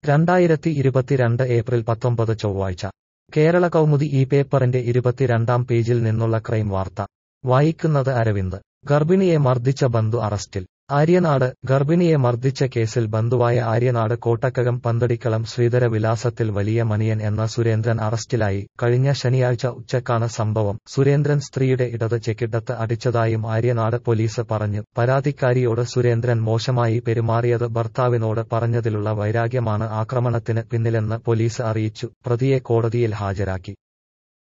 രണ്ടായിരത്തി ഇരുപത്തിരണ്ട് ഏപ്രിൽ പത്തൊമ്പത് ചൊവ്വാഴ്ച കേരള കൗമുദി ഈ പേപ്പറിന്റെ ഇരുപത്തിരണ്ടാം പേജിൽ നിന്നുള്ള ക്രൈം വാർത്ത വായിക്കുന്നത് അരവിന്ദ് ഗർഭിണിയെ മർദ്ദിച്ച ബന്ധു അറസ്റ്റിൽ ആര്യനാട് ഗർഭിണിയെ മർദ്ദിച്ച കേസിൽ ബന്ധുവായ ആര്യനാട് കോട്ടക്കകം പന്തടിക്കളം ശ്രീധര വിലാസത്തിൽ വലിയ മണിയൻ എന്ന സുരേന്ദ്രൻ അറസ്റ്റിലായി കഴിഞ്ഞ ശനിയാഴ്ച ഉച്ചക്കാണ് സംഭവം സുരേന്ദ്രൻ സ്ത്രീയുടെ ഇടത് ചെക്കിടത്ത് അടിച്ചതായും ആര്യനാട് പോലീസ് പറഞ്ഞു പരാതിക്കാരിയോട് സുരേന്ദ്രൻ മോശമായി പെരുമാറിയത് ഭർത്താവിനോട് പറഞ്ഞതിലുള്ള വൈരാഗ്യമാണ് ആക്രമണത്തിന് പിന്നിലെന്ന് പോലീസ് അറിയിച്ചു പ്രതിയെ കോടതിയിൽ ഹാജരാക്കി